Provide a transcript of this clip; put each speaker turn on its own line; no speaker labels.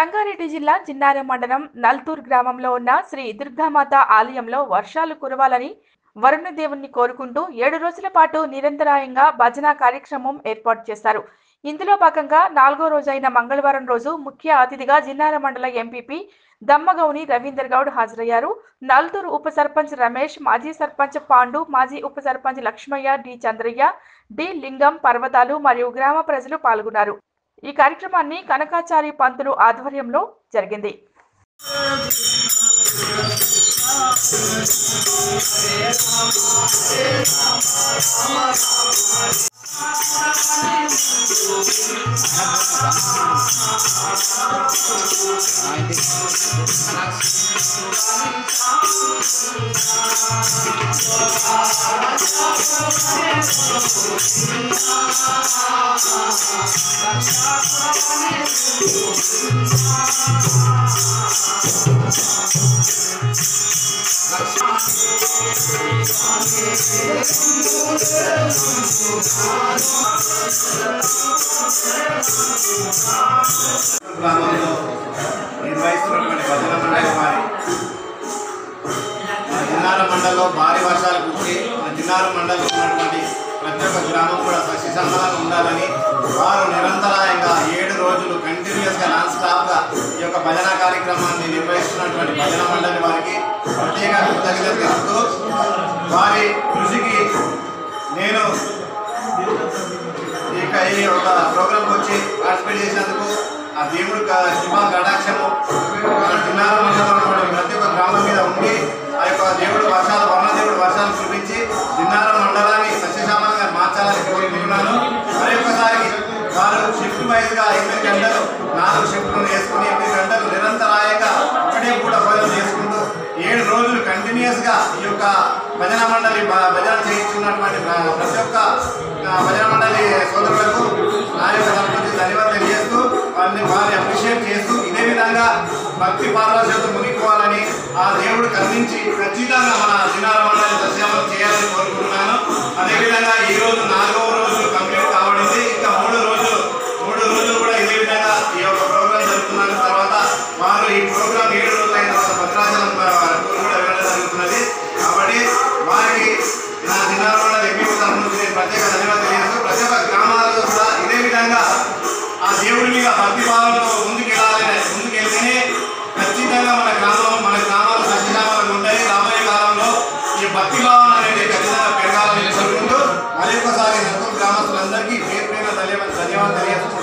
సంగారెడ్డి జిల్లా జిన్నారం మండలం నల్తూర్ గ్రామంలో ఉన్న శ్రీ దుర్గామాత ఆలయంలో వర్షాలు కురవాలని వరుణదేవుణ్ణి కోరుకుంటూ ఏడు రోజుల పాటు నిరంతరాయంగా భజన కార్యక్రమం ఏర్పాటు చేశారు ఇందులో భాగంగా నాలుగో రోజైన మంగళవారం రోజు ముఖ్య అతిథిగా జిన్నార మండల ఎంపీపీ దమ్మగౌని రవీందర్ గౌడ్ హాజరయ్యారు నల్తూరు ఉప సర్పంచ్ రమేష్ మాజీ సర్పంచ్ పాండు మాజీ ఉప సర్పంచ్ లక్ష్మయ్య డి చంద్రయ్య డి లింగం పర్వతాలు మరియు గ్రామ ప్రజలు పాల్గొన్నారు ఈ కార్యక్రమాన్ని కనకాచారి పంతులు ఆధ్వర్యంలో జరిగింది
గ్రామంలో నిర్వహిస్తున్నటువంటి భజన మండలి వారి మన జిన్నారం మండలంలో భారీ వర్షాలు కురిసి మన జిన్నారం మండలంలో ఉన్నటువంటి ప్రతి ఒక్క గ్రామం కూడా సస్యసంబరంగా ఉండాలని వారు నిరంతరాయంగా ఏడు రోజులు కంటిన్యూస్గా నాన్ స్టాప్గా ఈ యొక్క భజన కార్యక్రమాన్ని నిర్వహిస్తున్నటువంటి భజన మండలి వారికి ప్రత్యేక కృతజ్ఞత తెలుపుతూ వారి కృషికి నేను ఇక ఈ ఒక ప్రోగ్రామ్కి వచ్చి పార్టిసిపేట్ చేసినందుకు ఆ దేవుడు క- శుభ కటాక్షము మన జిల్లాల మండలంలో ఉన్నటువంటి ప్రతి ఒక్క గ్రామం మీద ఉండి ఆ యొక్క దేవుడు వర్షాలు వర్ణదేవుడు వర్షాలు కురిపించి జిన్నార మండలాన్ని సస్యశామలంగా మార్చాలని కోరుకుంటున్నాను మరి ఒక్కసారి వారు షిఫ్ట్ వైజ్గా ఎనిమిది గంటలు నాలుగు షిఫ్ట్లు వేసుకుని ఎనిమిది గంటలు నిరంతరాయంగా ఒకటే పూట భోజనం చేసుకుంటూ ఏడు రోజులు కంటిన్యూస్గా ఈ యొక్క భజన మండలి భ- భజన చేయించున్నటువంటి ప్ర- ప్రతి ఒక్క ఆ, భజన మండలి సోదరులకు నా యొక్క తరఫు నుంచి ధన్యవాదాలు తెలియజేస్తూ వారిని వారిని అప్రిషియేట్ చేస్తూ ఇదే విధంగా భక్తి పారవశ్యంతో మునిగిపోవాలని ఆ దేవుడు కరుణించి ఖచ్చితంగా మన దినాల మండలి దర్శనం చేయాలని కోరుకుంటున్నాను అదేవిధంగా ఈ రోజు నాలుగవ రోజు కంప్లీట్ కాబడింది ఇంకా మూడు రోజులు మూడు రోజులు కూడా ఇదే విధంగా ఈ యొక్క ప్రోగ్రాం జరుగుతున్న తర్వాత వారు ఈ ప్రోగ్రాం ఏడు రోజులు అయిన తర్వాత భద్రాచలం టూర్ కూడా వెళ్ళడం జరుగుతున్నది కాబట్టి వారికి నా దినాల ఎంపీ తరఫు నుంచి నేను ప్రత్యేక ధన్యవాదాలు తెలియజేస్తూ ప్రతి ఒక్క గ్రామాలలో కూడా ఇదే విధంగా ఆ దేవుడి మీద భక్తి భావంతో ముందుకు వెళ్ళాలని ముందుకు వెళ్తేనే ఖచ్చితంగా మన గ్రామం మన గ్రామాలు సత్యనామాలు ఉంటాయి రాబోయే కాలంలో ఈ భక్తి భావన అనేది ఖచ్చితంగా పెరగాలని కోరుకుంటూ మరి ఒకసారి నలుగురు గ్రామస్తులందరికీ పేరు పేరు ధన్యవాదాలు ధన్యవాదాలు తెలియజేస్తూ